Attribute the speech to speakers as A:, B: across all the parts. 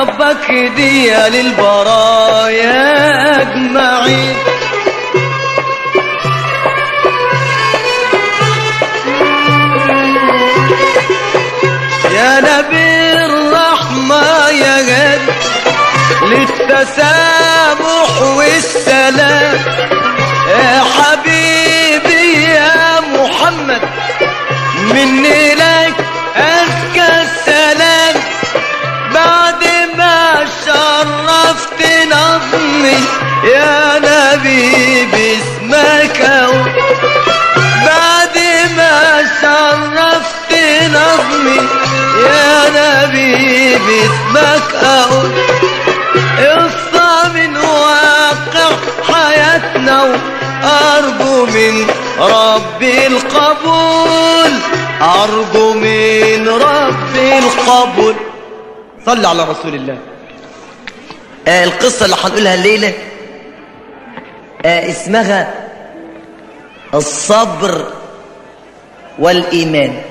A: ربك هدية للبرايا أجمعين يا نبي الرحمة يا غد للتسامح والسلام يا حبيبي يا محمد مني لك أزكى السلام بعد ما شرفت نظمي يا نبي باسمك أهو. بعد ما شرفت نظمي يا نبي باسمك أقول قصة من واقع حياتنا وأرجو من ربي القبول أرجو من ربي القبول صلى على رسول الله آه القصة اللي هنقولها الليلة آه اسمها الصبر والإيمان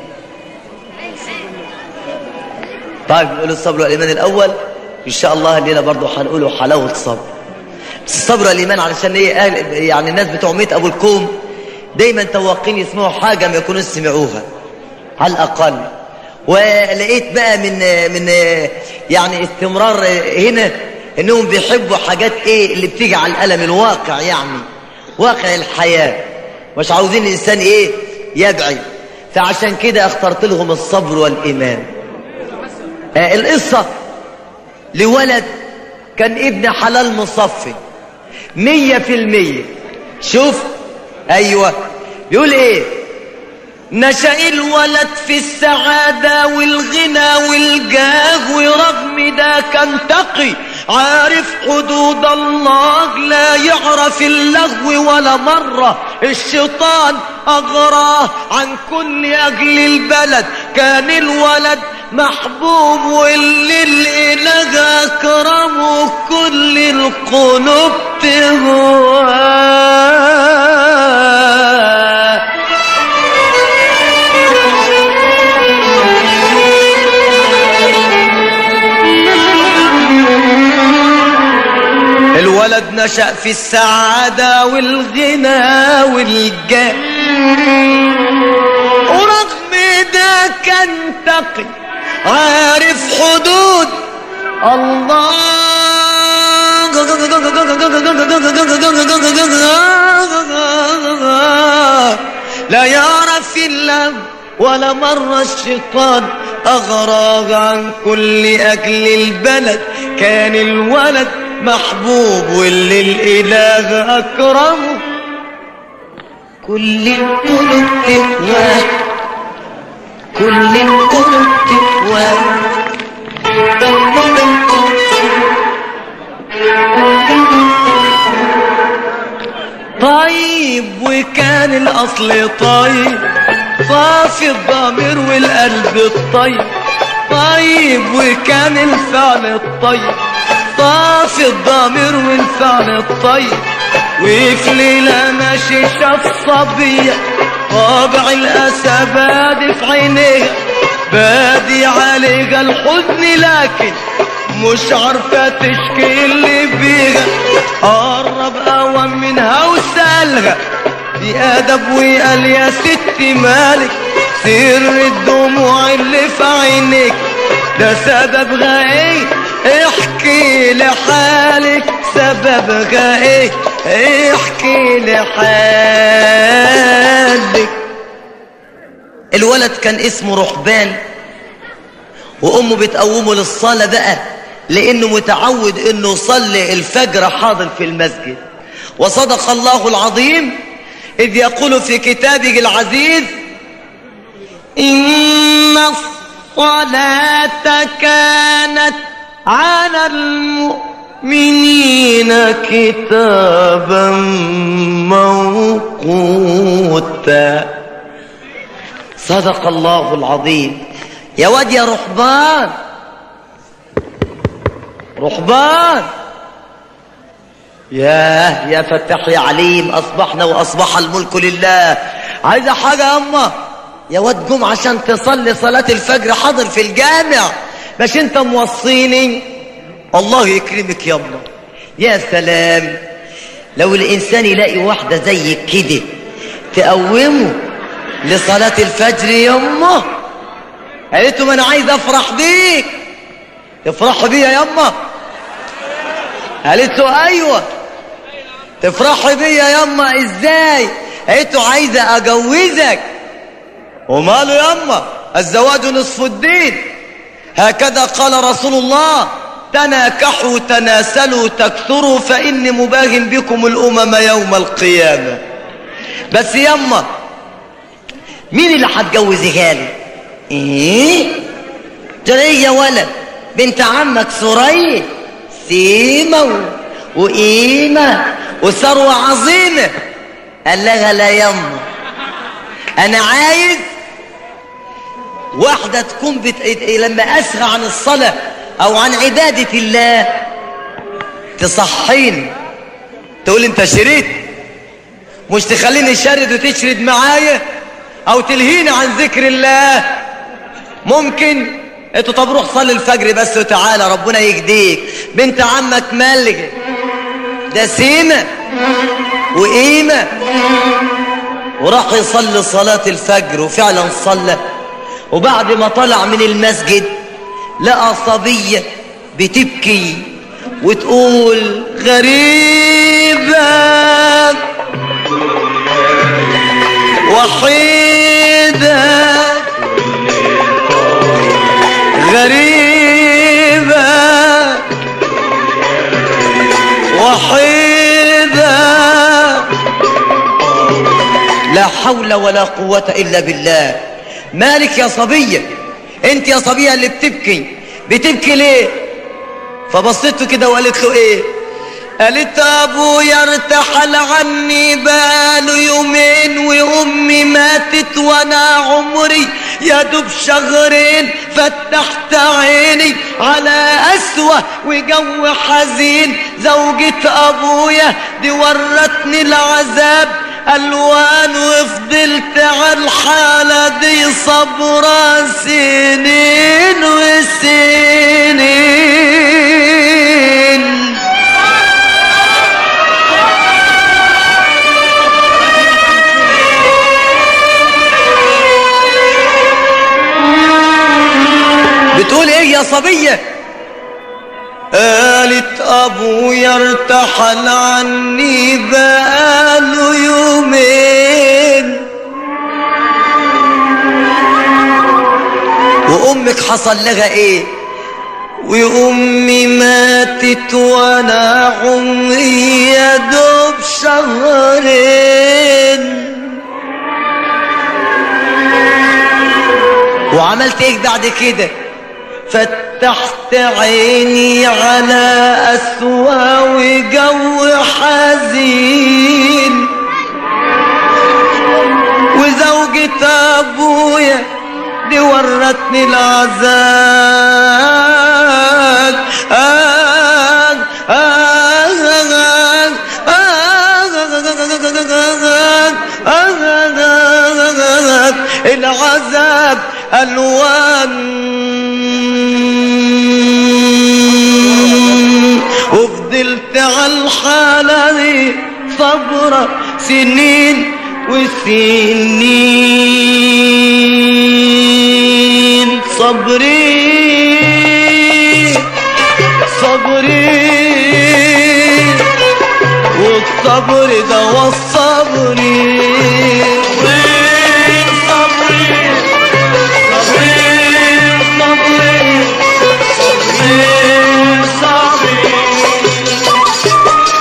A: طيب نقول الصبر والإيمان الأول إن شاء الله الليلة برضو هنقوله حلاوة الصبر بس الصبر والإيمان علشان إيه أهل يعني الناس بتوع ميت أبو الكوم دايما تواقين يسمعوا حاجة ما يكونوش سمعوها على الأقل ولقيت بقى من من يعني استمرار هنا انهم بيحبوا حاجات ايه اللي بتيجي على القلم الواقع يعني واقع الحياه مش عاوزين الإنسان إيه يدعي فعشان كده اخترت لهم الصبر والإيمان آه القصة لولد كان ابن حلال مصفي مية في المية شوف أيوة يقول إيه نشأ الولد في السعادة والغنى والجاه ورغم ده كان تقي عارف حدود الله لا يعرف اللغو ولا مرة الشيطان أغراه عن كل أجل البلد كان الولد محبوب واللي الإله أكرمه كل القلوب تهواه الولد نشأ في السعادة والغنى والجاه ورغم ده كان تقي عارف حدود الله لا يعرف الله ولا مرة الشيطان أغراض عن كل أجل البلد كان الولد محبوب واللي الإله أكرمه كل القلوب تقوى كل القلوب تقوى طيب وكان الأصل طيب صافي الضمير والقلب الطيب طيب وكان الفعل الطيب صافي الضمير والفعل الطيب وفي ليلة ماشي شاف صبية طابع الأسى بادي في عينيها بادي عليها الحزن لكن مش عارفة تشكي اللي بيها قرب أوام منها وسألها بأدب وقال يا ستي مالك سر الدموع اللي في عينيك ده سببها ايه احكي لحالك سببها ايه احكي لحالك الولد كان اسمه رحبان وامه بتقومه للصلاة بقى لانه متعود انه يصلي الفجر حاضر في المسجد وصدق الله العظيم اذ يقول في كتابه العزيز ان الصلاة كانت على المؤمنين كتابا موقوتا صدق الله العظيم يا واد يا رحبان رحبان ياه يا فتح يا عليم اصبحنا واصبح الملك لله عايزه حاجه يا اما يا واد قوم عشان تصلي صلاه الفجر حاضر في الجامع مش انت موصيني الله يكرمك يما يا سلام لو الإنسان يلاقي واحدة زيك كده تقومه لصلاة الفجر يما قالت له ما أنا عايز أفرح بيك تفرحوا بيا يما قالت له أيوة تفرحي بيا يما إزاي قالت له عايزة أجوزك وماله يما الزواج نصف الدين هكذا قال رسول الله تناكحوا تناسلوا تكثروا فإني مباهن بكم الأمم يوم القيامة بس يما مين اللي هتجوزها لي ايه جرية ولد بنت عمك سورية سيمة و- وقيمة وثروة عظيمة قال لها لا يما انا عايز واحدة تكون بت... لما أسرع عن الصلاة أو عن عبادة الله تصحيني تقول أنت شريت مش تخليني شرد وتشرد معايا أو تلهيني عن ذكر الله ممكن انتوا طب روح صلي الفجر بس وتعالى ربنا يهديك بنت عمك ملجة ده سيمة وقيمة وراح يصلي صلاة الفجر وفعلا صلى وبعد ما طلع من المسجد لقى صبية بتبكي وتقول غريبة وحيدة غريبة وحيدة لا حول ولا قوة إلا بالله مالك يا صبية انت يا صبية اللي بتبكي بتبكي ليه فبصيت له كده وقالت له ايه قالت ابويا ارتحل عني بقاله يومين وامي ماتت وانا عمري يا دوب شهرين فتحت عيني على اسوأ وجو حزين زوجة ابويا دي ورتني العذاب الوان وفضلت على الحالة دي صبرا سنين وسنين بتقول ايه يا صبية قالت ابويا ارتحل عني بقاله يومين وامك حصل لها ايه وامي ماتت وانا عمري يا دوب شهرين وعملت ايه بعد كده فتحت عيني على أسوأ وجو حزين وزوجة أبويا دي ورتني العذاب آه آه العذاب ألوان وفضلت على الحالة دي صبرة سنين وسنين صبري صبري والصبر ده والصبري وين صبري صبري صبري صبري صبري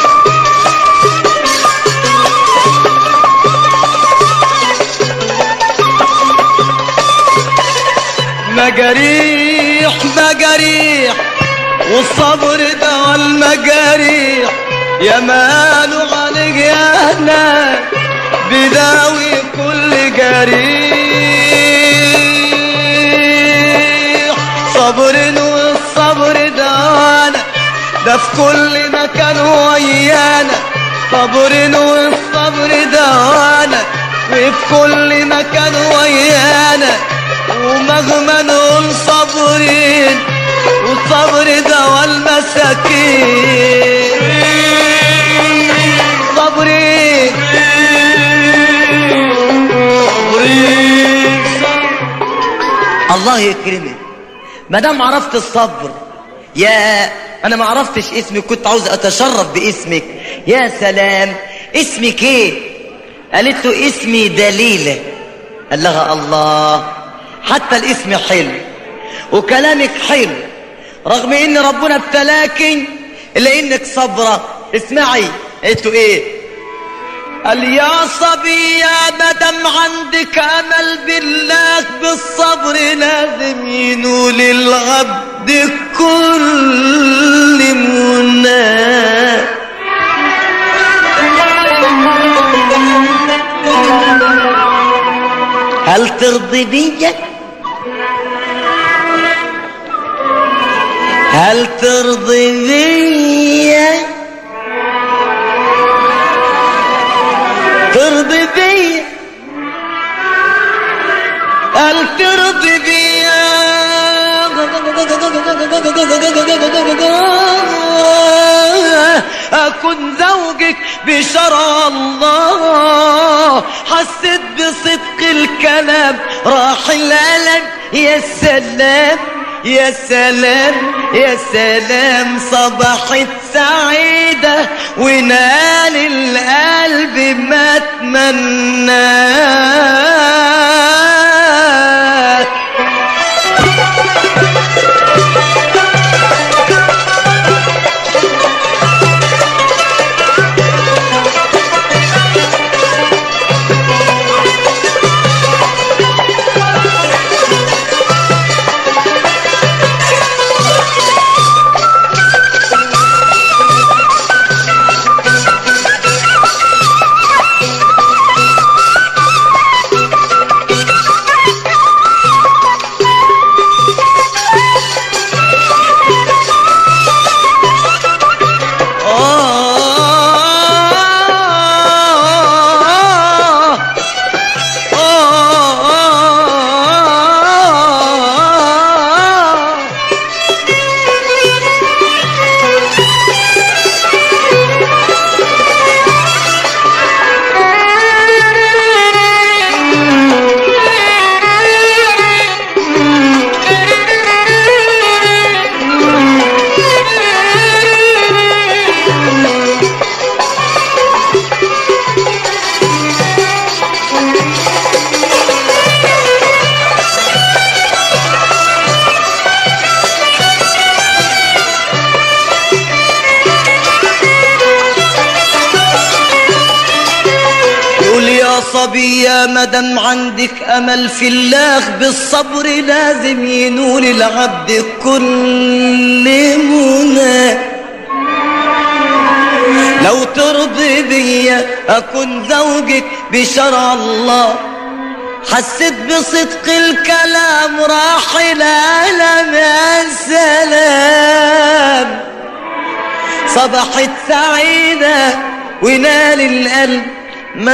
A: مجاريح مجاريح والصبر ده المجاريح يا ماله عليك يا انا بداوي كل جريح صبر والصبر ده انا ده في كل مكان ويانا صبر والصبر ده انا وفي كل مكان ويانا ومهما نقول صابرين والصبر دوا المساكين صبري الله يكرمك ما دام عرفت الصبر يا انا ما عرفتش اسمك كنت عاوز اتشرف باسمك يا سلام اسمك ايه قالت له اسمي دليلة قال لها الله حتى الاسم حلو وكلامك حلو رغم ان ربنا ابتلاكي الا انك صبرة اسمعي قالت له ايه قال يا صبي يا مدام عندك امل بالله بالصبر لازم ينول العبد كل مناه هل ترضي بيا هل ترضي بيا ترضي بيا هل ترضي بيا أكون زوجك بشرع الله حسيت بصدق الكلام راح الألم يا سلام يا سلام يا سلام صبحت سعيدة ونال القلب ما تمناه قول يا صبي يا مدام عندك امل في الله بالصبر لازم ينول العبد كل منى لو ترضي بيا اكون زوجك بشرع الله حسيت بصدق الكلام راح العالم يا سلام صبحت سعيدة ونال القلب ما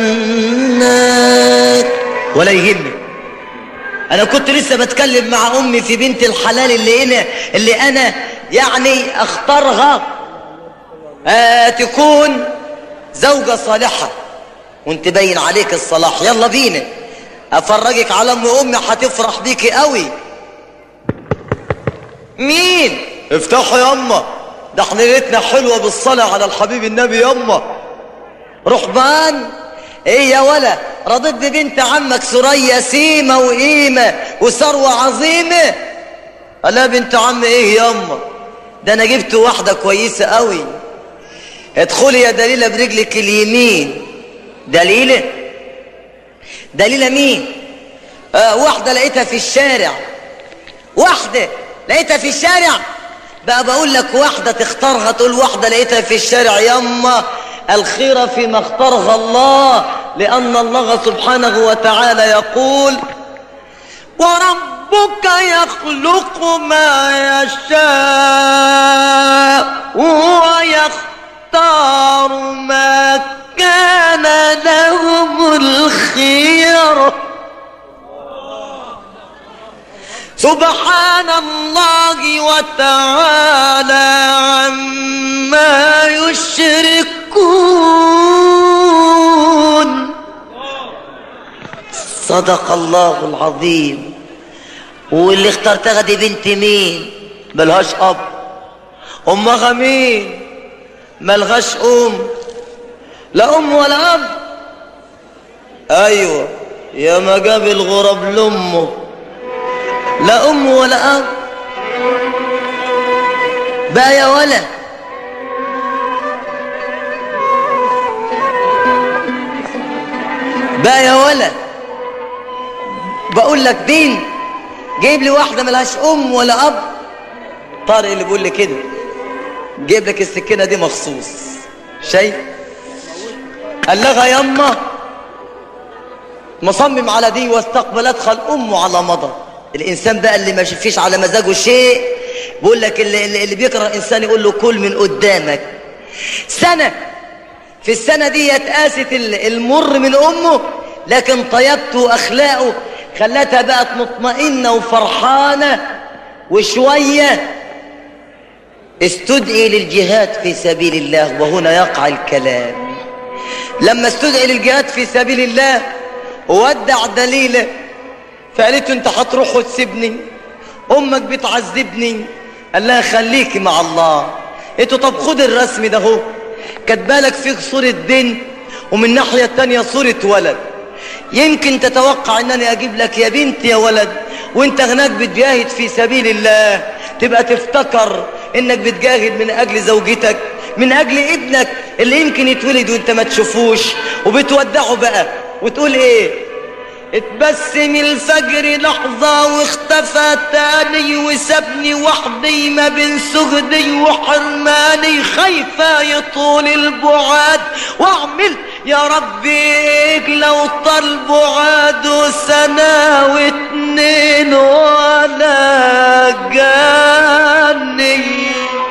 A: تمناك ولا يهمك انا كنت لسه بتكلم مع امي في بنت الحلال اللي هنا اللي انا يعني اختارها آه تكون زوجة صالحة وانت باين عليك الصلاح يلا بينا افرجك على ام امي هتفرح بيكي قوي مين افتحوا ياما ده احنا ليلتنا حلوه بالصلاه على الحبيب النبي ياما رحبان ايه يا ولا رضيت ببنت عمك سرية سيمة وقيمة وثروة عظيمة قال لها بنت عم ايه ياما ده انا جبت واحدة كويسة قوي ادخلي يا دليلة برجلك اليمين دليلة دليلة مين آه واحدة لقيتها في الشارع واحدة لقيتها في الشارع بقى بقول لك واحدة تختارها تقول واحدة لقيتها في الشارع ياما الخير فيما اختارها الله لأن الله سبحانه وتعالى يقول وربك يخلق ما يشاء ويختار ما كان لهم الخير سبحان الله وتعالى عما يشركون صدق الله العظيم واللي اخترتها دي بنت مين ملهاش اب امها مين ملهاش ام لا ام ولا اب ايوه يا ما جاب الغراب لامه لا ام ولا اب بقى يا ولا بقى يا ولا بقول لك دين جايب لي واحده ملهاش ام ولا اب طارق اللي بيقول لي كده جايب لك السكينه دي مخصوص شيء قال لها يما مصمم على دي واستقبل ادخل امه على مضى الانسان بقى اللي ما فيش على مزاجه شيء بيقول لك اللي, اللي, اللي بيكره الانسان يقول له كل من قدامك سنه في السنه دي اتقاست المر من امه لكن طيبته واخلاقه خلتها بقت مطمئنه وفرحانه وشويه استدعي للجهاد في سبيل الله وهنا يقع الكلام لما استدعي للجهاد في سبيل الله وودع دليله فقالت انت هتروح وتسيبني امك بتعذبني قال لها خليكي مع الله انتوا طب خد الرسم ده اهو كاتبالك فيه صورة بنت ومن الناحية التانية صورة ولد يمكن تتوقع ان انا اجيب لك يا بنت يا ولد وانت هناك بتجاهد في سبيل الله تبقى تفتكر انك بتجاهد من اجل زوجتك من اجل ابنك اللي يمكن يتولد وانت ما تشوفوش وبتودعه بقى وتقول ايه اتبسم الفجر لحظة واختفى تاني وسابني وحدي ما بين سجدي وحرماني خايفة يطول البعاد واعمل يا ربي لو طال بعاد سنة واتنين ولا جاني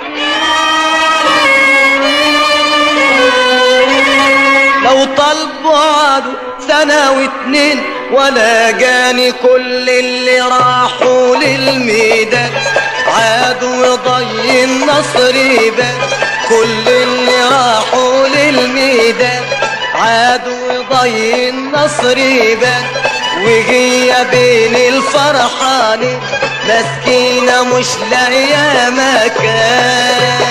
A: لو طال بعده سنة واتنين ولا جاني كل اللي راحوا للميدان عادوا وضي النصر بان كل اللي راحوا للميدان عادوا وضي النصر بان وهي بين الفرحانين مسكينة مش لاقية مكان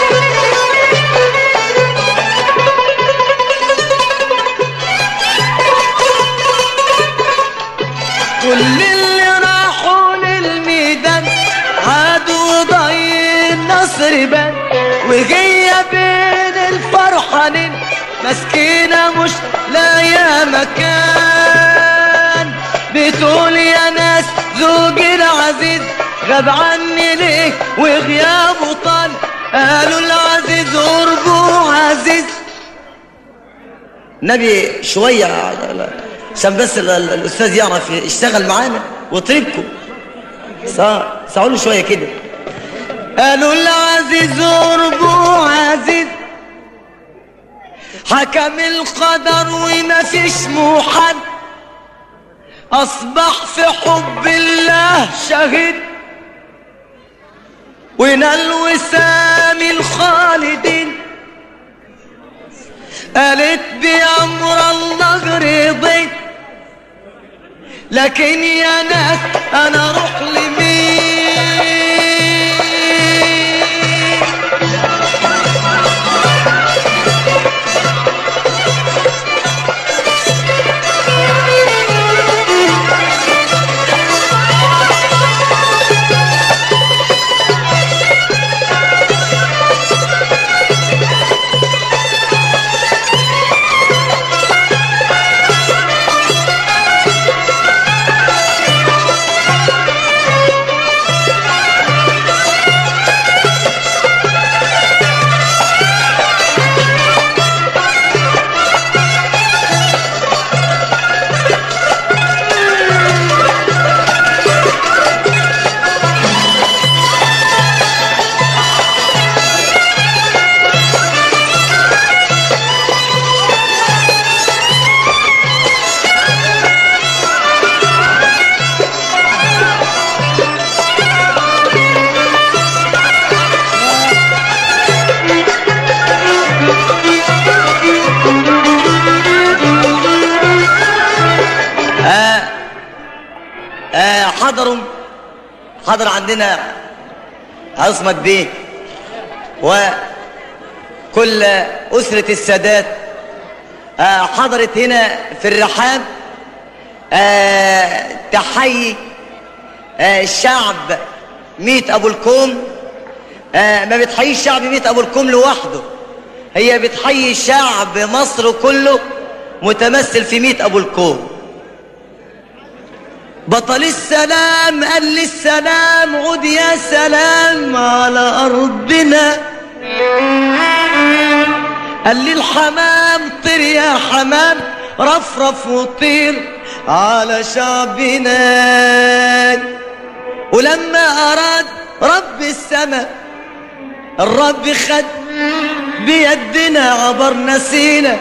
A: كل اللي راحوا للميدان عادوا ضي النصر بان وهي بين الفرحانين مسكينة مش لاقية مكان بتقول يا ناس زوجي العزيز غاب عني ليه وغيابه طال قالوا العزيز قربه عزيز نبي شوية عشان بس ال- ال- الأستاذ يعرف يشتغل معانا وطريقكم سأقول له شوية كده قالوا العزيز قربه عزيز حكم القدر وما فيش محد أصبح في حب الله شهيد ونال وسام الخالدين قالت بأمر الله رضيت لكن يا ناس أنا أروح لمين حضر عندنا عصمت بيه وكل أسرة السادات آه، حضرت هنا في الرحاب آه، تحيي آه، الشعب ميت أبو الكوم آه، ما بتحييش شعب ميت أبو الكوم لوحده هي بتحيي شعب مصر كله متمثل في ميت أبو الكوم بطل السلام قال لي السلام عود يا سلام على أرضنا قال لي الحمام طير يا حمام رفرف وطير على شعبنا ولما أراد رب السماء الرب خد بيدنا عبرنا سينا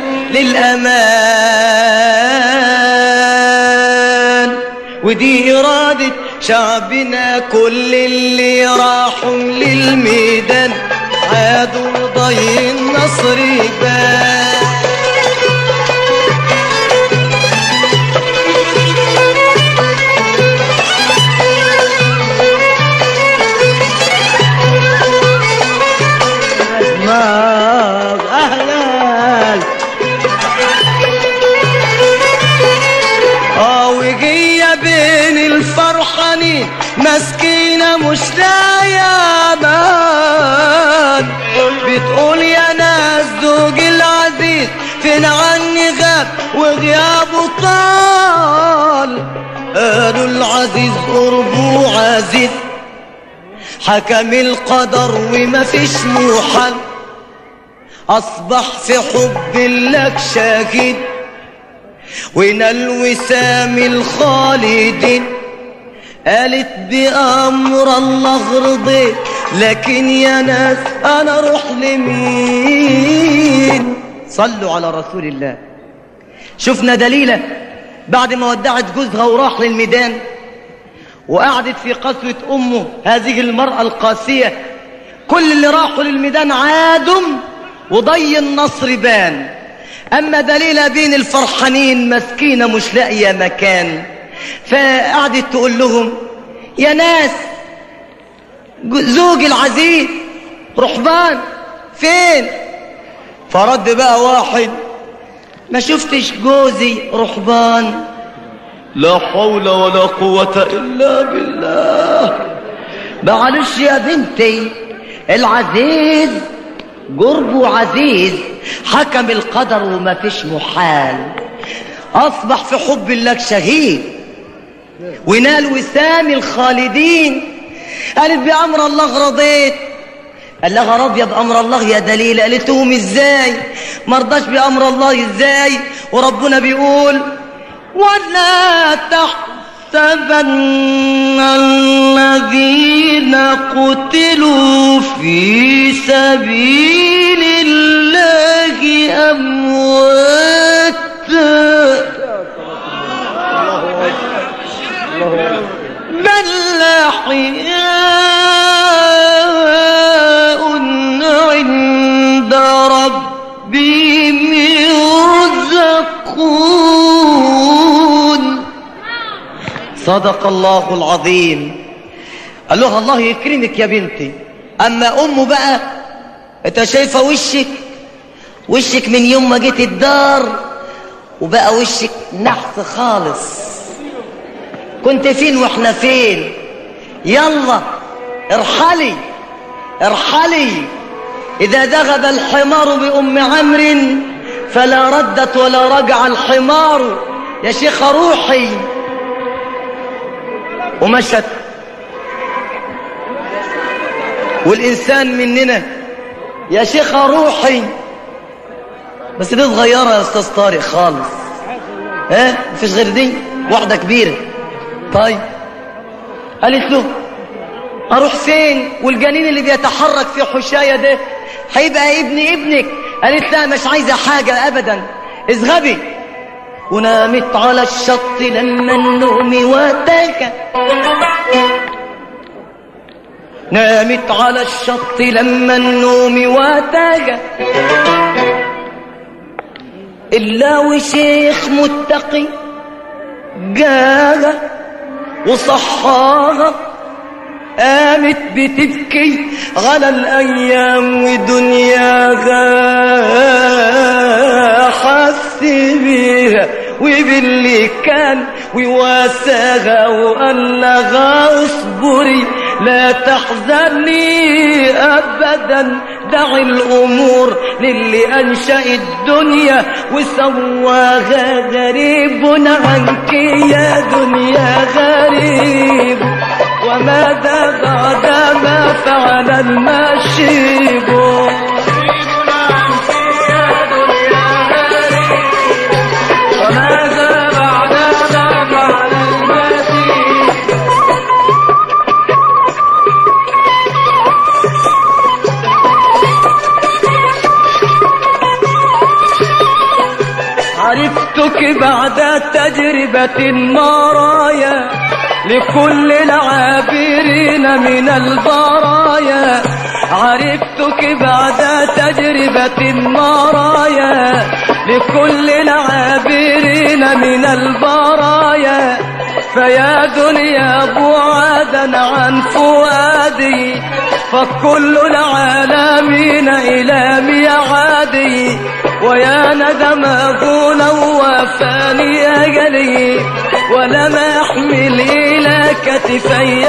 A: للأمان ودي إرادة شعبنا كل اللي راحوا للميدان عادوا ضي النصر يبان
B: دماغ اهلا
A: اه وجية بين الفرحانين مسكينة مش لاقية مان بتقول يا ناس زوج العزيز فين عني غاب وغيابه طال قالوا العزيز قربه عزيز حكم القدر وما فيش محل أصبح في حب لك شاهد ونال وسام الخالدين قالت بأمر الله رضيت لكن يا ناس أنا أروح لمين صلوا على رسول الله شفنا دليلة بعد ما ودعت جوزها وراح للميدان وقعدت في قسوة أمه هذه المرأة القاسية كل اللي راحوا للميدان عادم وضي النصر بان أما دليلة بين الفرحانين مسكينة مش لاقية مكان فقعدت تقول لهم يا ناس زوجي العزيز رحبان فين فرد بقى واحد ما شفتش جوزي رحبان لا حول ولا قوة إلا بالله معلش يا بنتي العزيز قربه عزيز حكم القدر وما فيش محال أصبح في حب الله شهيد ونال وسام الخالدين قالت بأمر الله رضيت قال لها راضية بأمر الله يا دليل قالت لهم ازاي مرضاش بأمر الله ازاي وربنا بيقول ولا تحسبن الذين قتلوا في سبيل الله أمواتا بل أحياء عند ربهم يرزقون صدق الله العظيم قال له الله يكرمك يا بنتي أما أمه بقى أنت شايفة وشك وشك من يوم ما جيت الدار وبقى وشك نحس خالص كنت فين واحنا فين يلا ارحلي ارحلي إذا ذهب الحمار بأم عمرو فلا ردت ولا رجع الحمار يا شيخ روحي ومشت والإنسان مننا يا شيخ روحي بس دي صغيرة يا أستاذ طارق خالص ها مفيش غير دي واحدة كبيرة طيب قالت له اروح فين والجنين اللي بيتحرك في حشاية ده هيبقى ابني ابنك قالت لا مش عايزة حاجة ابدا اذهبي ونامت على الشط لما النوم واتاك نامت على الشط لما النوم واتاك إلا وشيخ متقي جاها وصحاها
C: قامت بتبكي على الأيام ودنياها حس بيها وباللي كان وواساها وقال لها اصبري لا تحزني أبدا دع الأمور للي أنشأ الدنيا وسواها غريب عنك يا دنيا غريب وماذا بعد ما فعل المشيب وماذا بعد ما فعل المشيب عرفتك بعد تجربة مرايا لكل العابرين من البرايا عرفتك بعد تجربة مرايا لكل العابرين من البرايا فيا دنيا بعادا عن فؤادي فكل العالمين إلى ميعادي ويا ندم أكون وفاني أجلي ولم أحمل إلى كتفي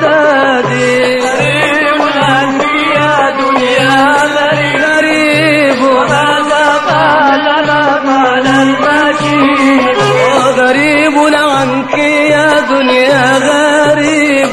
C: زادي غريب عني يا دنيا غريب غريب وهذا ما لنا على المشي غريب عنك يا دنيا غريب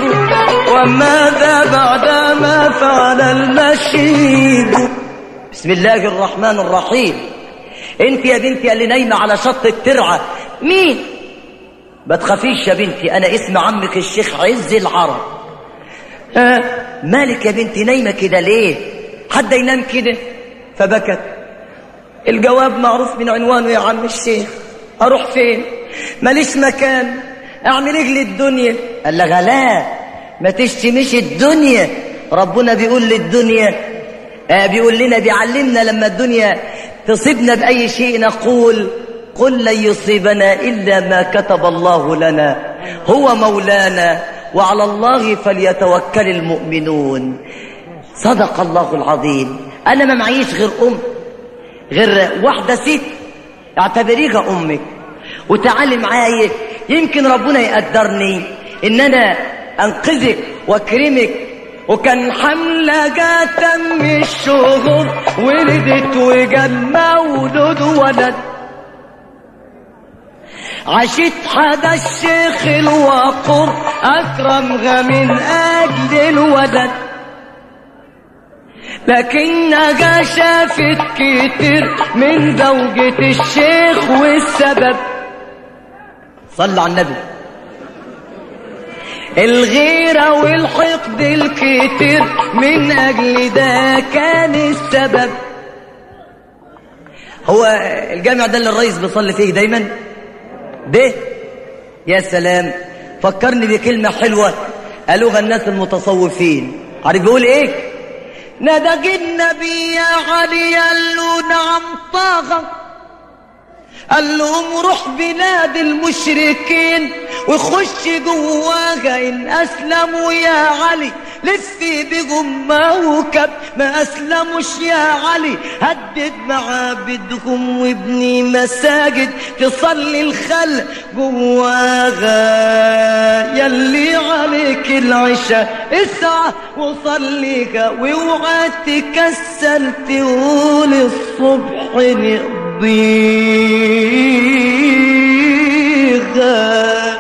C: وماذا بعد ما فعل المشيب
A: بسم الله الرحمن الرحيم انت يا بنتي اللي نايمة على شط الترعة مين ما تخافيش يا بنتي انا اسم عمك الشيخ عز العرب آه مالك يا بنتي نايمة كده ليه حد ينام كده فبكت الجواب معروف من عنوانه يا عم الشيخ اروح فين ماليش مكان اعمل ايه للدنيا قال لها لا ما تشتمش الدنيا ربنا بيقول للدنيا آه بيقول لنا بيعلمنا لما الدنيا تصيبنا بأي شيء نقول قل لن يصيبنا إلا ما كتب الله لنا هو مولانا وعلى الله فليتوكل المؤمنون صدق الله العظيم أنا ما معيش غير أم غير واحدة ست اعتبريها أمك وتعالي معايا يمكن ربنا يقدرني إن أنا أنقذك وأكرمك وكان حملة جات من الشهور ولدت وجال مولود ولد عشت حدا الشيخ الوقور أكرمها من أجل الولد لكنها شافت كتير من زوجة الشيخ والسبب صلى على النبي الغيرة والحقد الكتير من أجل ده كان السبب هو الجامع ده اللي الرئيس بيصلي فيه دايما ده يا سلام فكرني بكلمة حلوة قالوها الناس المتصوفين عارف بيقول ايه ندق النبي يا علي قال له نعم طاغة قال لهم روح بلاد المشركين وخش جواها ان اسلموا يا علي لفي بهم موكب ما اسلموش يا علي هدد معابدهم وابني مساجد تصلي الخل جواها يلي عليك العشاء اسعى وصليها واوعى تكسل تقول الصبح نقضيها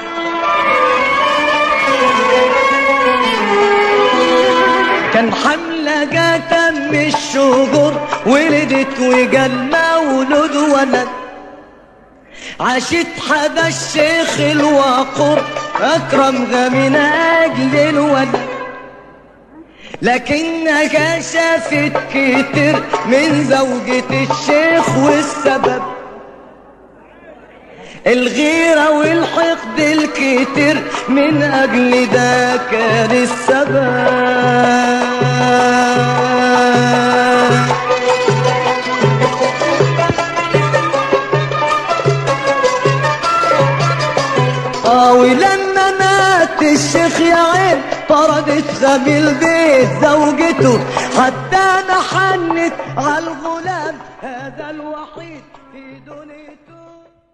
A: كان حملة جاتا من الشهور ولدت وجال مولود ولد عاشت حدا الشيخ الوقور أكرمها من أجل الولد لكنها شافت كتير من زوجة الشيخ والسبب الغيرة والحقد الكتير من أجل ده كان السبب آه ولما مات الشيخ يا عين
C: طردتها من البيت زوجته حتى نحنت على الغلام هذا الوحيد في دنيته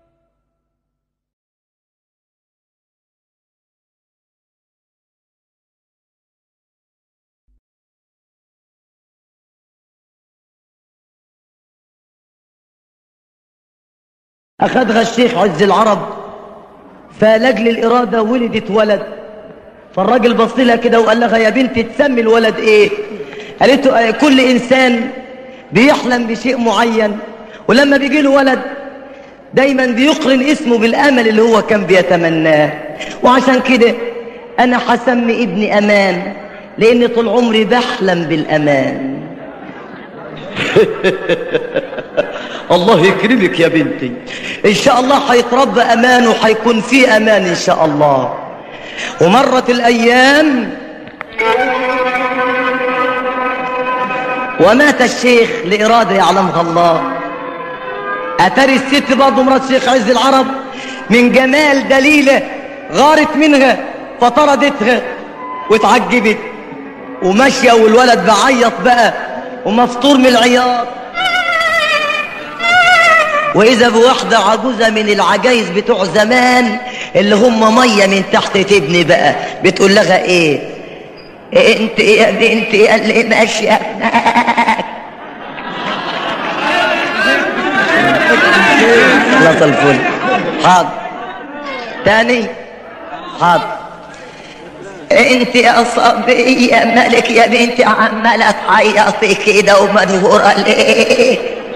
C: أخذها الشيخ عز العرب فلجل الإرادة ولدت ولد فالراجل بص لها كده وقال لها يا بنتي تسمي الولد إيه قالت له آه، كل إنسان بيحلم بشيء معين ولما بيجي له ولد دايما بيقرن اسمه بالأمل اللي هو كان بيتمناه وعشان كده أنا هسمي ابني أمان لأني طول عمري بحلم بالأمان الله يكرمك يا بنتي ان شاء الله هيتربى امان وهيكون في امان ان شاء الله ومرت الايام ومات الشيخ لاراده يعلمها الله اتاري الست برضه مرات الشيخ عز العرب من جمال دليله غارت منها فطردتها واتعجبت وماشيه والولد بعيط بقى ومفطور من العياط واذا بواحده عجوزه من العجايز بتوع زمان اللي هم ميه من تحت تبني بقى بتقول لها ايه انت يا بنت يا اللي ماشيه هناك خلاص الفل حاضر تاني حاضر انت يا صبية مالك يا بنتي عمالة تعيطي كده ومدهورة ليه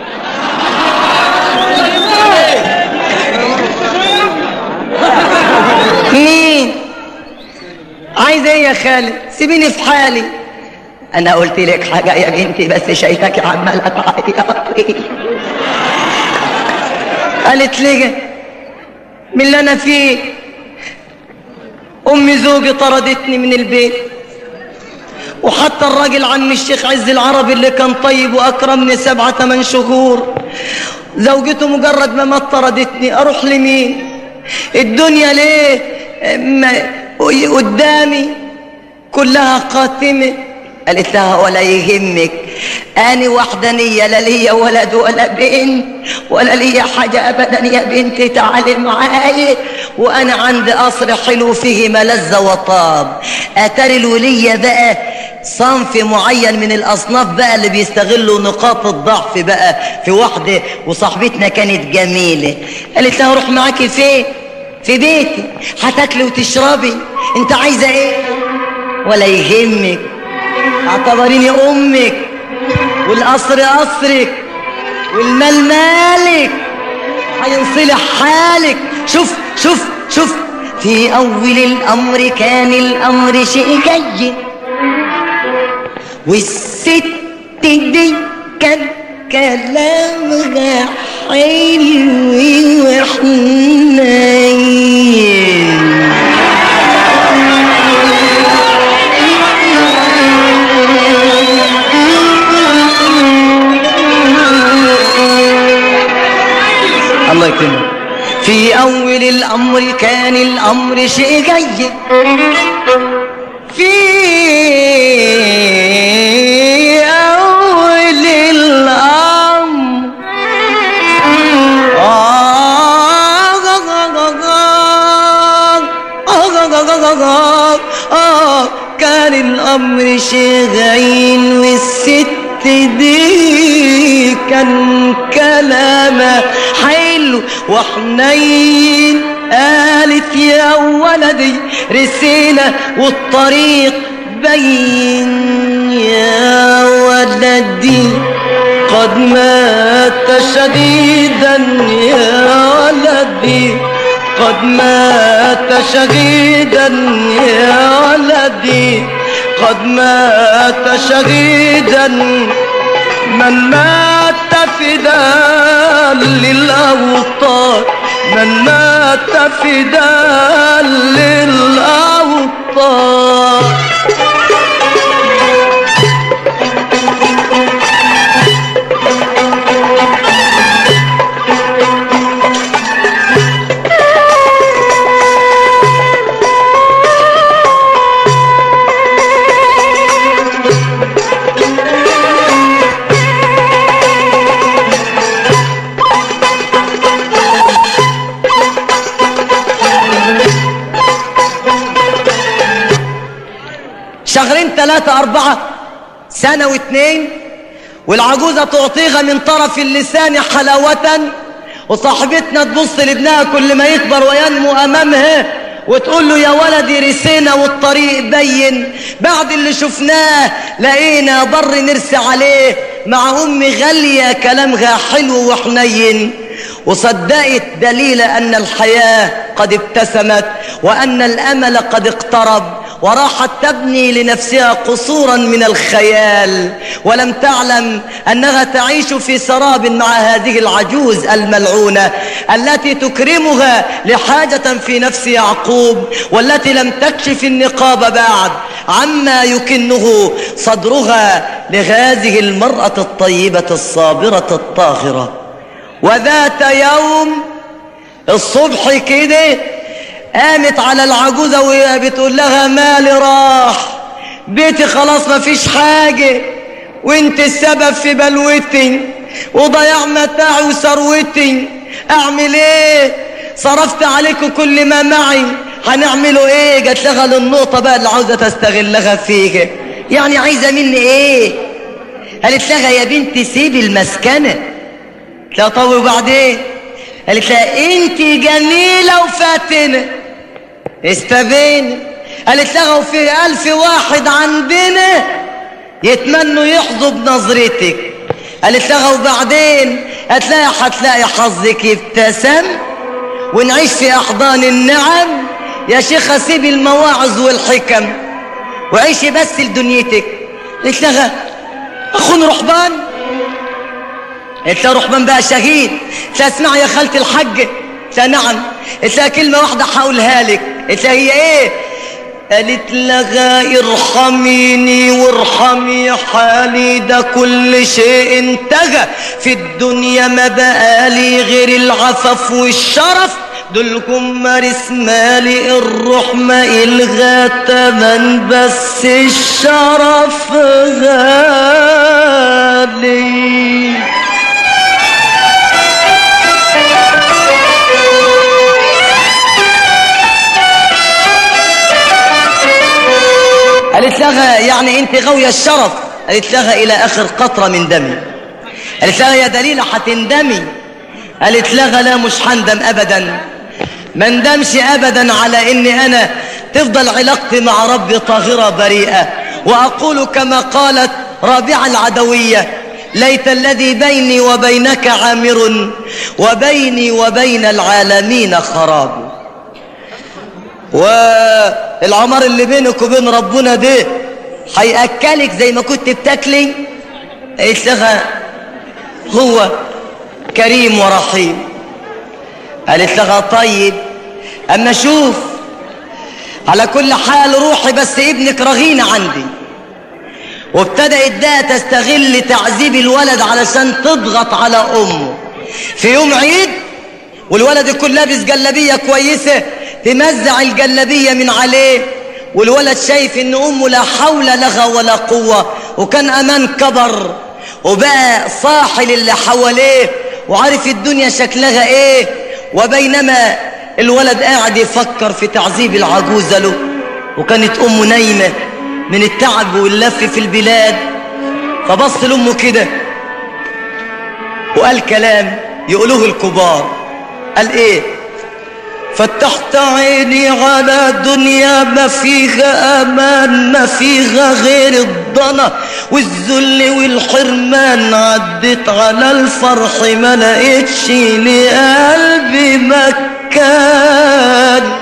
C: مين عايزه ايه يا خالد سيبيني في حالي انا قلت لك حاجه يا بنتي بس شايفاكي عماله تعيطي قالت لي من اللي انا فيه امي زوجي طردتني من البيت وحتى الراجل عم الشيخ عز العربي اللي كان طيب واكرمني سبعة ثمان شهور زوجته مجرد ما مات طردتني اروح لمين الدنيا ليه ما قدامي كلها قاتمة قالت لها ولا يهمك أنا وحدانية لا ليا ولد ولا بنت ولا ليا حاجة أبدا يا بنتي تعالي معايا وأنا عندي قصر حلو فيه ملذة وطاب أتاري الولية بقى صنف معين من الأصناف بقى اللي بيستغلوا نقاط الضعف بقى في واحدة وصاحبتنا كانت جميلة قالت لها روح معاكي فين في بيتي هتاكلي وتشربي انت عايزة ايه ولا يهمك اعتبريني امك والقصر قصرك والمال مالك هينصلح حالك شوف شوف شوف في اول الامر كان الامر شيء جيد والست دي كان كلامها حلو وحنين الله يكرمك في أول الأمر كان الأمر شيء جيد في أول الأمر آه كان الأمر شغين والست دي كان كلامه حلو وحنين قالت يا ولدي رسينا والطريق بين يا ولدي قد مات شديدا يا ولدي قد مات شهيدا يا ولدي قد مات شهيدا من مات فداء للأوطان من مات فداء للأوطان ثلاثة أربعة سنة واثنين والعجوزة تعطيها من طرف اللسان حلاوة وصاحبتنا تبص لابنها كل ما يكبر وينمو أمامها وتقول له يا ولدي رسينا والطريق بين بعد اللي شفناه لقينا بر نرسي عليه مع أمي غالية كلامها حلو وحنين وصدقت دليل أن الحياة قد ابتسمت وأن الأمل قد اقترب وراحت تبني لنفسها قصورا من الخيال ولم تعلم أنها تعيش في سراب مع هذه العجوز الملعونة التي تكرمها لحاجة في نفس يعقوب والتي لم تكشف النقاب بعد عما يكنه صدرها لهذه المرأة الطيبة الصابرة الطاهرة وذات يوم الصبح كده قامت على العجوزة وهي بتقول لها مالي راح بيتي خلاص ما فيش حاجة وانت السبب في بلوتي وضياع متاعي وثروتي اعمل ايه صرفت عليكم كل ما معي هنعمله ايه جات لها للنقطة بقى اللي عاوزة تستغلها فيها يعني عايزة مني ايه قالت لها يا بنتي سيبي المسكنة قلت لها طب وبعدين قالت لها انت جميلة وفاتنة استبين قالت لها وفي ألف واحد عندنا يتمنوا يحظوا بنظرتك قالت لها وبعدين هتلاقي هتلاقي حظك ابتسم ونعيش في أحضان النعم يا شيخة سيبي المواعظ والحكم وعيشي بس لدنيتك قالت لها أخون رحبان قلت لها رحمن بقى شهيد قلت لها اسمعي يا خالتي الحج قلت لها نعم قلت لها كلمة واحدة هقولها لك قلت لها هي ايه قالت لها ارحميني وارحمي حالي ده كل شيء انتهى في الدنيا ما بقالي غير العفف والشرف دول كمار مالي الرحمة إلغى تمن بس الشرف غالي قالت لها يعني انت غاوية الشرف قالت لها الى اخر قطرة من دمي قالت لها يا دليلة هتندمي قالت لها لا مش هندم ابدا ما ندمش ابدا على اني انا تفضل علاقتي مع ربي طاهرة بريئة واقول كما قالت رابعة العدوية ليت الذي بيني وبينك عامر وبيني وبين العالمين خراب والعمر اللي بينك وبين ربنا ده هيأكلك زي ما كنت بتاكلي قالت لها هو كريم ورحيم قالت لها طيب اما شوف على كل حال روحي بس ابنك رهين عندي وابتدأت ده تستغل تعذيب الولد علشان تضغط على امه في يوم عيد والولد يكون لابس جلابيه كويسه تمزع الجلابيه من عليه والولد شايف ان امه لا حول لها ولا قوه وكان امان كبر وبقى صاحي للي حواليه وعارف الدنيا شكلها ايه وبينما الولد قاعد يفكر في تعذيب العجوزه له وكانت امه نايمه من التعب واللف في البلاد فبص لامه كده وقال كلام يقولوه الكبار قال ايه فتحت عيني على دنيا ما فيها امان ما فيها غير الضنا والذل والحرمان عدت على الفرح ما لقيتش لقلبي مكان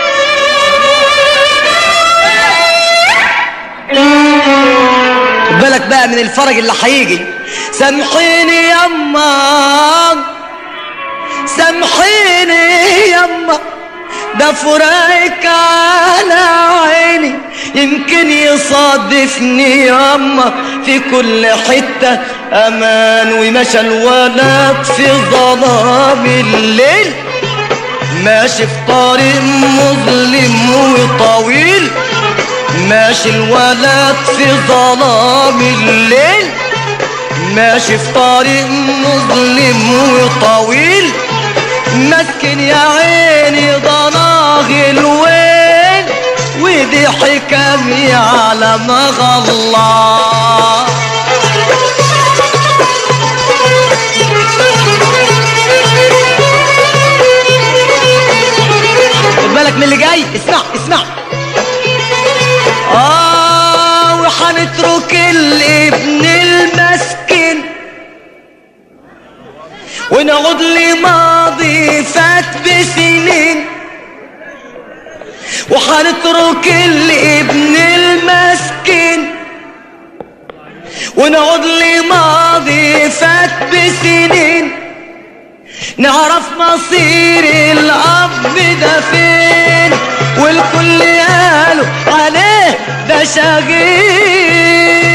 C: خد بالك بقى من الفرج اللي هيجي سامحيني يما سامحيني يما ده فراقك على عيني يمكن يصادفني يما في كل حتة أمان ومشى الولد في ظلام الليل ماشي في طريق مظلم وطويل ماشي الولد في ظلام الليل ماشي في طريق مظلم وطويل مسكن يا عيني ضناغ الويل ودي حكم يا يعلم الله خد بالك من اللي جاي اسمع اسمع اه وحنترك الابن المسكين ونعود لماضي فات بسنين وحنترك الابن المسكين ونعود لماضي فات بسنين نعرف مصير الأب ده فين والكل قالوا عليه ده شقيق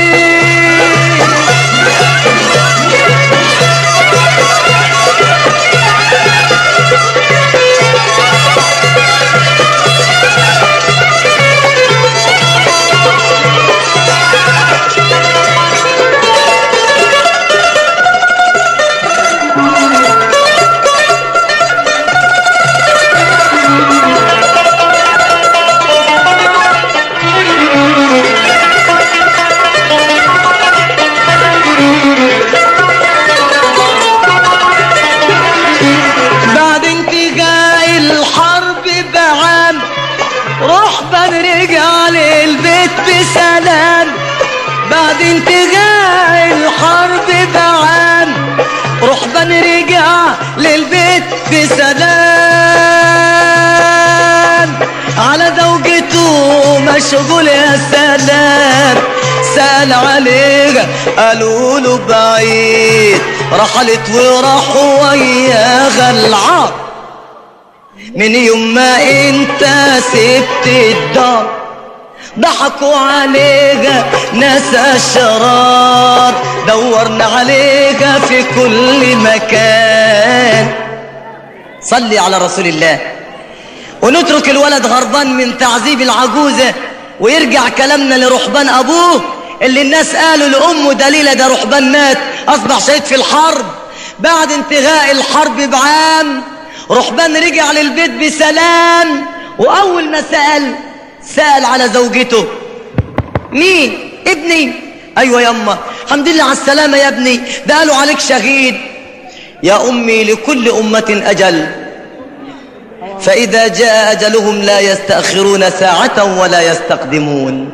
C: بعد انتهاء الحرب بعام رحبا رجع للبيت بسلام بعد انتهاء الحرب بعام رحبا رجع للبيت بسلام على زوجته مشغول يا سلام سأل عليها قالوا له بعيد رحلت وراحوا وياها العار من يوم ما انت سبت الدار ضحكوا عليها ناس الشرار دورنا عليها في كل مكان صلي على رسول الله ونترك الولد غربان من تعذيب العجوزة ويرجع كلامنا لرحبان أبوه اللي الناس قالوا لأمه دليلة ده رحبان مات أصبح شهيد في الحرب بعد انتهاء الحرب بعام رحبان رجع للبيت بسلام وأول ما سأل سأل على زوجته مين ابني أيوة يما الحمد لله على السلامة يا ابني ده قالوا عليك شهيد يا أمي لكل أمة أجل فإذا جاء أجلهم لا يستأخرون ساعة ولا يستقدمون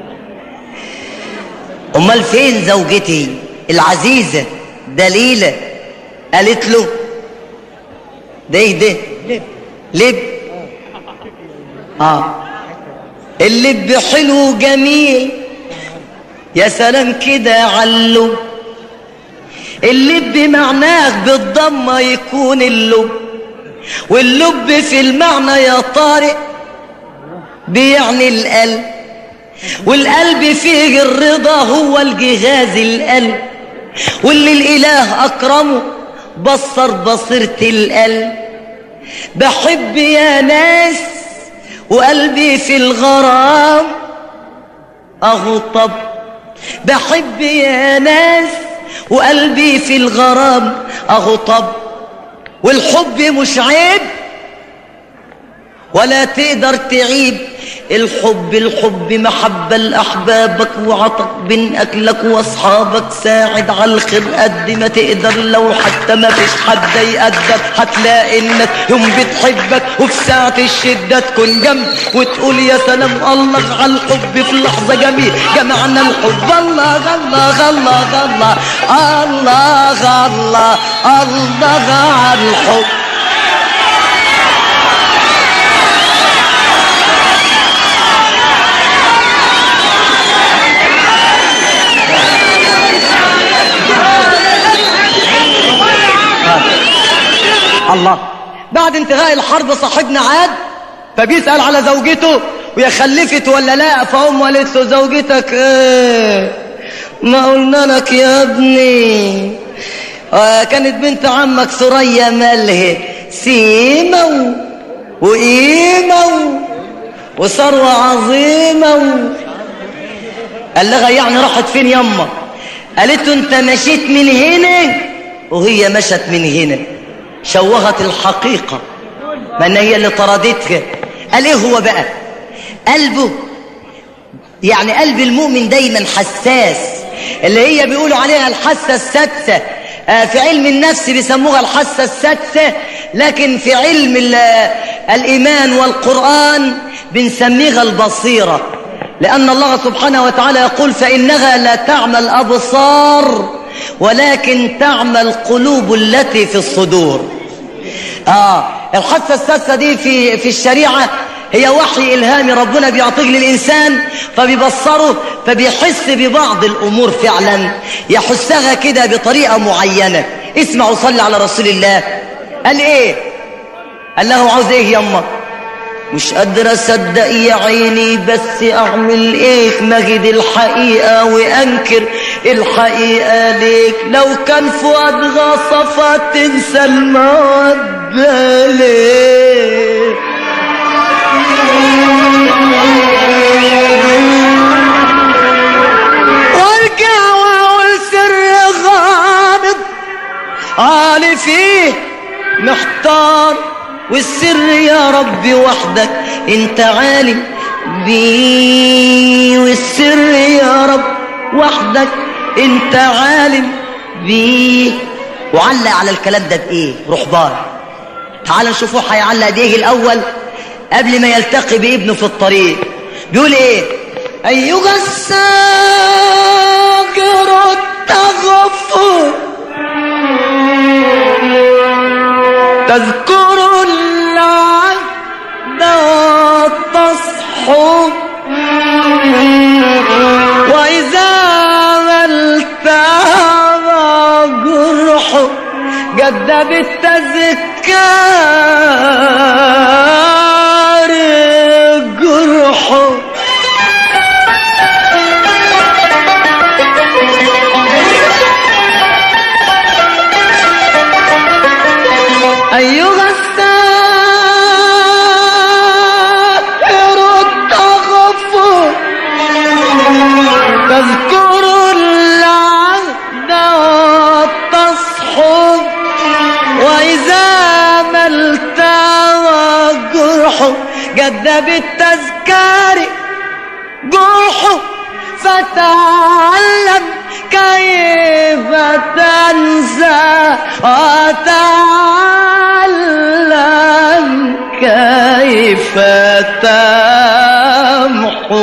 C: أمال فين زوجتي العزيزة دليلة قالت له ده ايه ده لب اه اللب حلو جميل يا سلام كده علو اللب معناه بالضمة يكون اللب واللب في المعنى يا طارق بيعني القلب والقلب فيه الرضا هو الجهاز القلب واللي الإله أكرمه بصر بصيرة القلب بحب يا ناس وقلبي في الغرام أهو طب بحب يا ناس وقلبي في الغرام أهو طب والحب مش عيب ولا تقدر تعيب الحب الحب محبة لأحبابك وعطك بين أكلك وأصحابك ساعد على الخير قد ما تقدر لو حتى ما فيش حد يقدر هتلاقي الناس يوم بتحبك وفي ساعة الشدة تكون جنب وتقول يا سلام الله على الحب في لحظة جميل جمعنا الحب الله الله الله الله الله الله الله على الحب الله بعد انتهاء الحرب صاحبنا عاد فبيسأل على زوجته ويا خلفت ولا لا فأمه قالت له زوجتك ايه ما قلنا لك يا ابني آه كانت بنت عمك ثريا ملهي سيمة و... وقيمة و... وثروة عظيمة و... قال لها يعني راحت فين يما قالت له انت مشيت من هنا وهي مشت من هنا شوهت الحقيقة ما ان هي اللي طردتها قال ايه هو بقى قلبه
A: يعني قلب المؤمن دايما حساس اللي هي بيقولوا عليها الحاسة السادسة آه، في علم النفس بيسموها الحاسة السادسة لكن في علم ال- الإيمان والقرآن بنسميها البصيرة لأن الله سبحانه وتعالى يقول فإنها لا تعمى الأبصار ولكن تعمى القلوب التي في الصدور آه الحاسة السادسة دي في في الشريعة هي وحي إلهامي ربنا بيعطيه للإنسان فبيبصره فبيحس ببعض الأمور فعلا يحسها كده بطريقة معينة اسمعوا صلي على رسول الله قال إيه قال له عاوز إيه يما مش قادر اصدق يا عيني بس اعمل ايه مجد الحقيقة وانكر الحقيقة ليك لو كان فؤاد غصفة تنسى المودة ليه وارجع واقول سر غامض عالي فيه محتار والسر يا ربي وحدك انت عالم بيه والسر يا رب وحدك انت عالم بيه وعلق على الكلام ده بايه رحبان تعال نشوفوه هيعلق بايه الاول قبل ما يلتقي بابنه في الطريق بيقول ايه ايها الساكر التغفر تذكر العهد وتصحو وإذا التهى جرح جد بالتذكار جرح أيها السائر التغفر تذكر العهد والتصحو وإذا ما التوى جرح جد بالتذكار جرح فتعلم كيف تنسى وتعلم كيف تمحو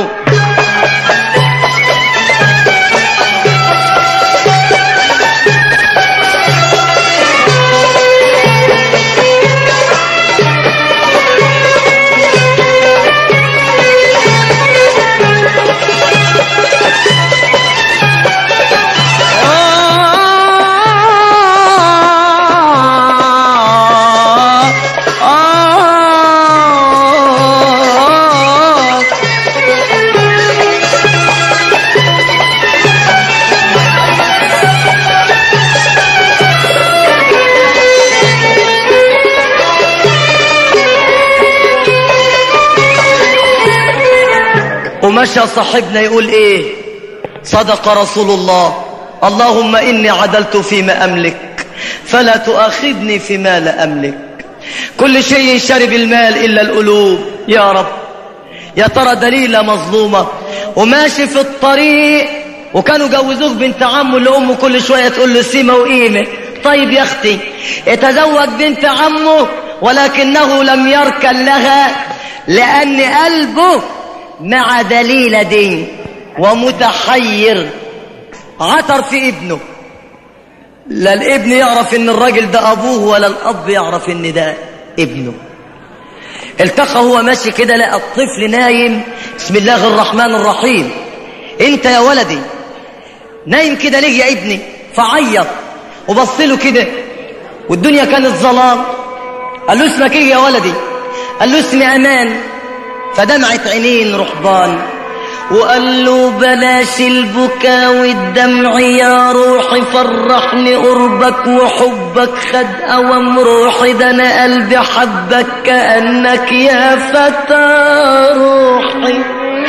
A: ومشى صاحبنا يقول ايه صدق رسول الله اللهم اني عدلت فيما املك فلا تؤاخذني فيما لا املك كل شيء شرب المال الا القلوب يا رب يا ترى دليلة مظلومة وماشي في الطريق وكانوا جوزوه بنت عمه اللي امه كل شوية تقول له سيمة وقيمة طيب يا اختي اتزوج بنت عمه ولكنه لم يركن لها لان قلبه مع دليلة دين ومتحير عثر في ابنه لا الابن يعرف ان الراجل ده ابوه ولا الاب يعرف ان ده ابنه التقى هو ماشي كده لقى الطفل نايم بسم الله الرحمن الرحيم انت يا ولدي نايم كده ليه يا ابني فعيط وبص له كده والدنيا كانت ظلام قال له اسمك ايه يا ولدي قال له اسمي امان فدمعت عينين رحبان وقال له بلاش البكا والدمع يا روحي فرحني قربك وحبك خد اوام روحي ده انا قلبي حبك كانك يا فتى روحي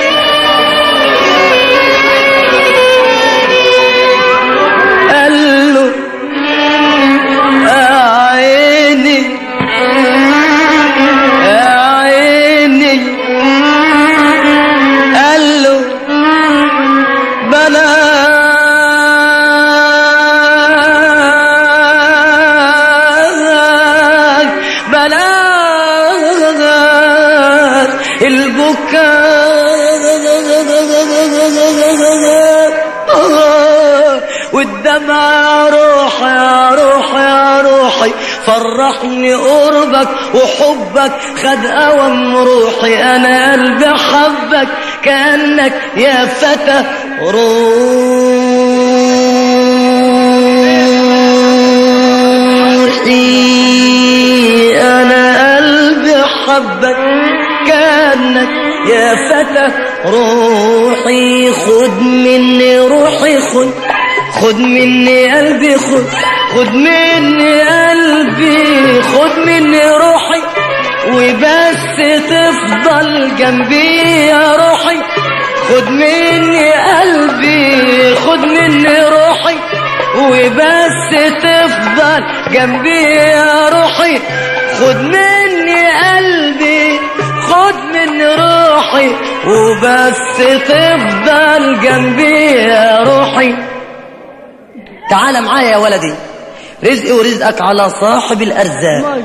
A: قال له يا عيني يا عيني قال له
C: دمع روحي يا روحي يا روحي فرحني قربك وحبك خد أوام روحي أنا قلبي حبك كأنك يا فتى روحي أنا قلبي حبك كأنك يا فتى روحي خد مني روحي خد خد مني قلبي خد خد مني قلبي خد مني روحي وبس تفضل جنبي يا روحي خد مني قلبي خد مني روحي وبس تفضل جنبي يا روحي خد مني قلبي خد مني روحي وبس تفضل جنبي يا روحي تعال معايا يا ولدي رزقي ورزقك على صاحب الأرزاق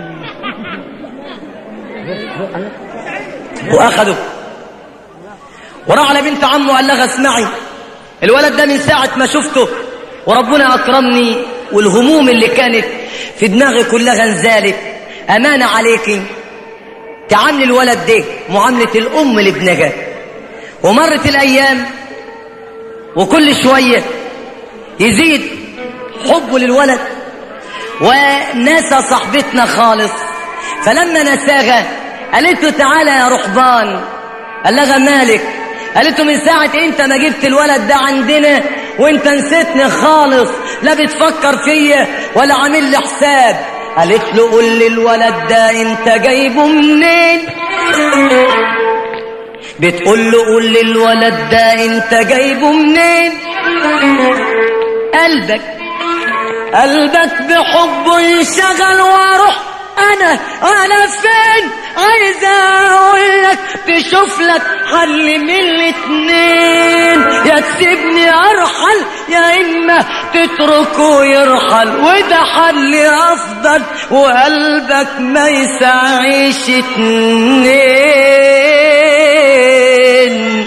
C: وأخذه وراح على بنت عمه قال لها اسمعي الولد ده من ساعة ما شفته وربنا أكرمني والهموم اللي كانت في دماغي كلها انزالت أمانة عليكي تعاملي الولد ده معاملة الأم لابنها ومرت الأيام وكل شوية يزيد حبه للولد ونسى صاحبتنا خالص فلما نساها قالت له تعالى يا رحبان قال لها مالك قالت له من ساعة انت ما جبت الولد ده عندنا وانت نسيتني خالص لا بتفكر فيا ولا عامل لي حساب قالت له قول لي الولد ده انت جايبه منين بتقول له قول لي الولد ده انت جايبه منين قلبك قلبك بحبه ينشغل واروح انا انا فين عايز اقول لك تشوف لك حل من الاتنين يا تسيبني ارحل يا اما تتركه يرحل وده حل افضل وقلبك ما يسعيش اتنين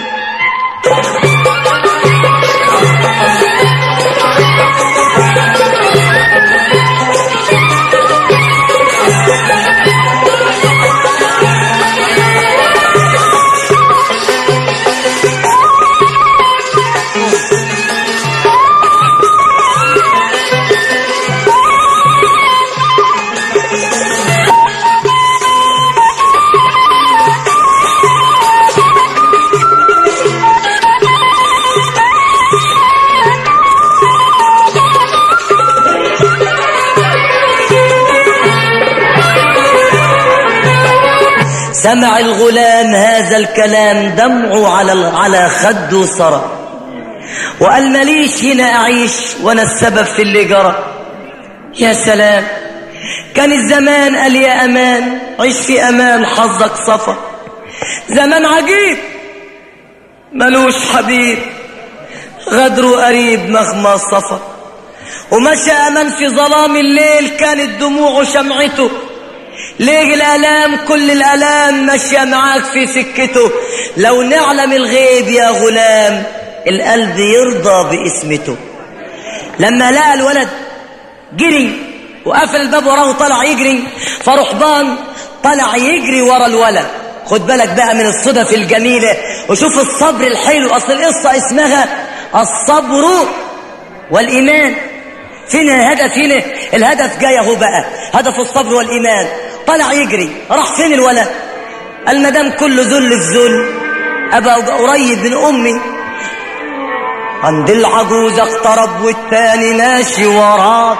C: سمع الغلام هذا الكلام دمعه على على خده سرى وقال ماليش هنا أعيش وأنا السبب في اللي جرى يا سلام كان الزمان قال يا أمان عيش في أمان حظك صفا زمان عجيب ملوش حبيب غدره قريب مهما صفا ومشى أمان في ظلام الليل كانت دموعه شمعته ليه الالام كل الالام ماشيه معاك في سكته لو نعلم الغيب يا غلام القلب يرضى باسمته لما لقى الولد جري وقفل الباب وراه وطلع يجري فرحبان طلع يجري ورا الولد خد بالك بقى من الصدف الجميلة وشوف الصبر الحلو أصل القصة اسمها الصبر والإيمان فين الهدف هنا الهدف جاي اهو بقى هدف الصبر والإيمان طلع يجري راح فين الولد المدام كله ذل في ذل أبقى قريب من أمي عند العجوز اقترب والتاني ماشي وراه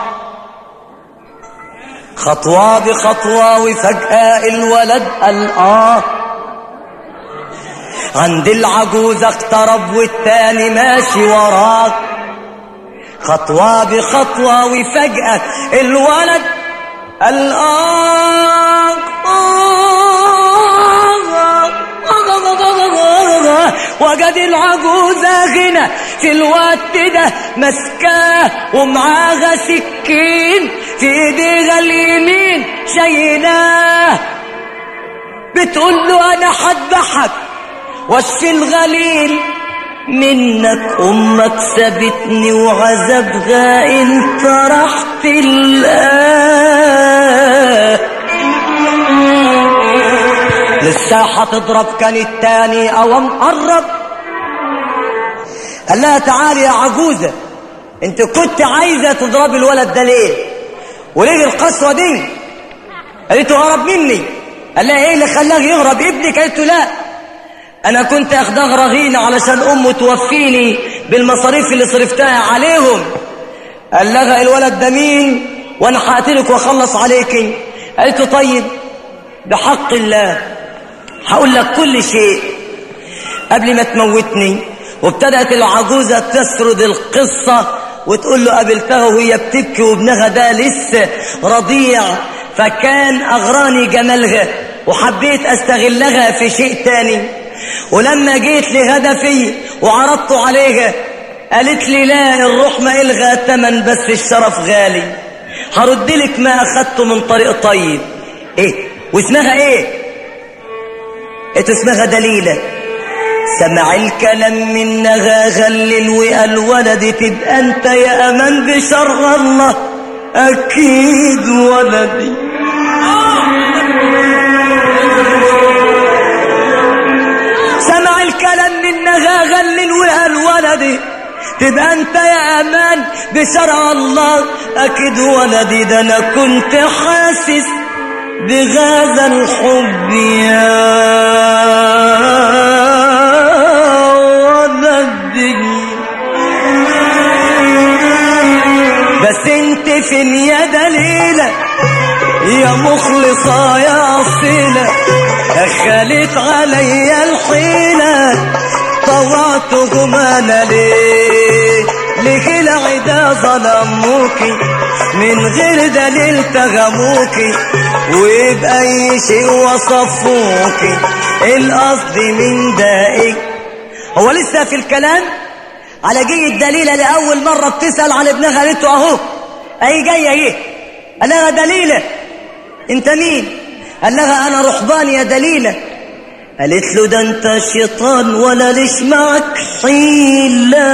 C: خطوة بخطوة وفجأة الولد قال آه عند العجوز اقترب والتاني ماشي وراه خطوة بخطوة وفجأة الولد قال آه وجد العجوزة غنى في الوقت ده مسكاه ومعاها سكين في ايديها اليمين شايلاه بتقول له انا هذبحك واشفي الغليل منك امك سابتني وعذابها انت رحت الآن لسه هتضرب كان التاني او مقرب قال لها تعالي يا عجوزة انت كنت عايزة تضربي الولد ده ليه وليه القسوة دي قالت له هرب مني قال لها ايه اللي خلاه يهرب ابنك قالت له لا انا كنت اخدها رهينة علشان امه توفيني بالمصاريف اللي صرفتها عليهم قال لها الولد ده مين وانا هقتلك واخلص عليكي قالت له طيب بحق الله هقول لك كل شيء قبل ما تموتني وابتدأت العجوزة تسرد القصة وتقول له قابلتها وهي بتبكي وابنها ده لسه رضيع فكان أغراني جمالها وحبيت أستغلها في شيء تاني ولما جيت لهدفي وعرضت عليها قالت لي لا الروح ما إلغى تمن بس الشرف غالي هرد لك ما أخدته من طريق طيب إيه واسمها إيه إيه اسمها دليلة سمع الكلام منها غلل وقال ولدي تبقى انت يا امان بشر الله اكيد ولدي سمع الكلام منها غلل وقال ولدي تبقى انت يا امان بشرع الله اكيد ولدي ده انا كنت حاسس بهذا الحب يا ولدي بس انت فين يا دليلة يا مخلصة يا أصيلة دخلت عليا الحيلة طوعتكم انا ليه ليه العدا ظلموكي من غير دليل تغموكي وبأي شيء وصفوكي القصد من ده ايه هو لسه في الكلام على جي الدليلة لأول مرة بتسأل عن ابنها قالت له أهو أهي جاية اهي قال لها دليلة أنت مين؟ قال لها أنا رحبان يا دليلة قالت له ده أنت شيطان ولا ليش معك حيلة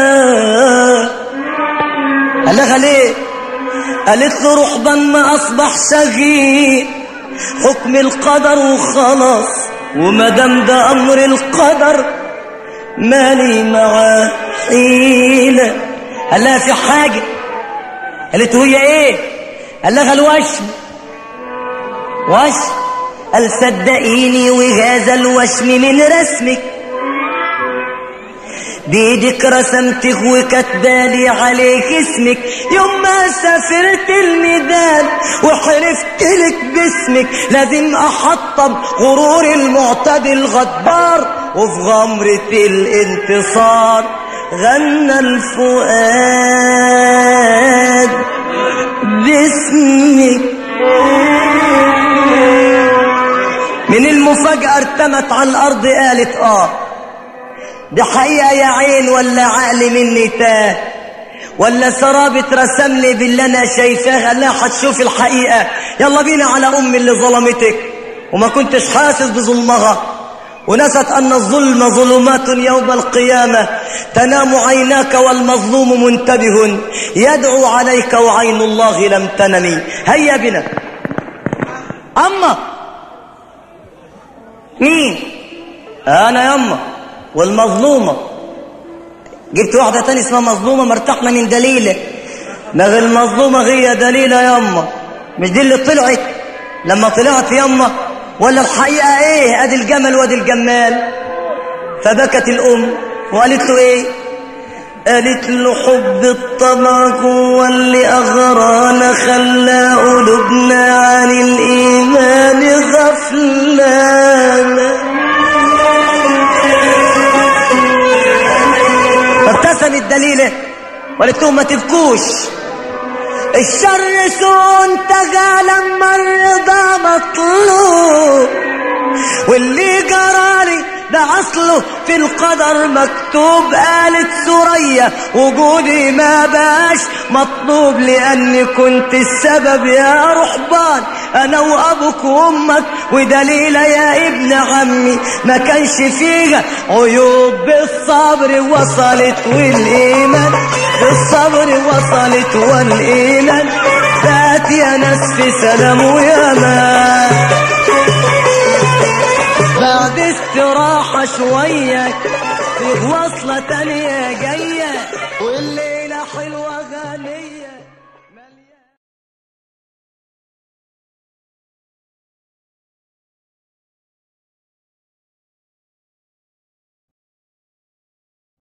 C: قال لها ليه؟ قالت له رحبان ما أصبح شهيد حكم القدر وخلاص وما دام ده أمر القدر مالي معاه حيلة قال لها في حاجة قالت له هي ايه قال لها الوشم وشم قال صدقيني وهذا الوشم من رسمك بيدك رسمتك وكتبالي عليك اسمك يوم ما سافرت الميدان وحلفت لك باسمك لازم احطم غرور المعتدي الغدار وفي غمرة الانتصار غنى الفؤاد باسمك من المفاجأة ارتمت على الأرض قالت آه دي حقيقة يا عين ولا عقل مني تاه ولا سراب اترسم لي باللي انا شايفاه قال لها هتشوف الحقيقة يلا بينا على امي اللي ظلمتك وما كنتش حاسس بظلمها ونست ان الظلم ظلمات يوم القيامة تنام عيناك والمظلوم منتبه يدعو عليك وعين الله لم تنمي هيا بنا اما مين انا يما والمظلومة جبت واحدة تاني اسمها مظلومة مرتحنا من دليلة ما غير المظلومة هي دليلة يما مش دي اللي طلعت لما طلعت يما ولا الحقيقة ايه ادي الجمل وادي الجمال فبكت الام وقالت له ايه قالت له حب الطمع هو اللي اغرانا خلى قلوبنا عن الايمان غفلانا فابتسم الدليلة وقالت لهم ما تبكوش الشر سوء انتهى لما الرضا مطلوب واللي جرالي ده اصله في القدر مكتوب قالت سوريا وجودي ما باش مطلوب لاني كنت السبب يا رحبان انا وابوك وامك ودليلة يا ابن عمي ما كانش فيها عيوب بالصبر وصلت والايمان بالصبر وصلت والايمان فات يا ناس في سلام ويامان بعد استراحة شوية في وصلة تانية جاية والليلة حلوة غنية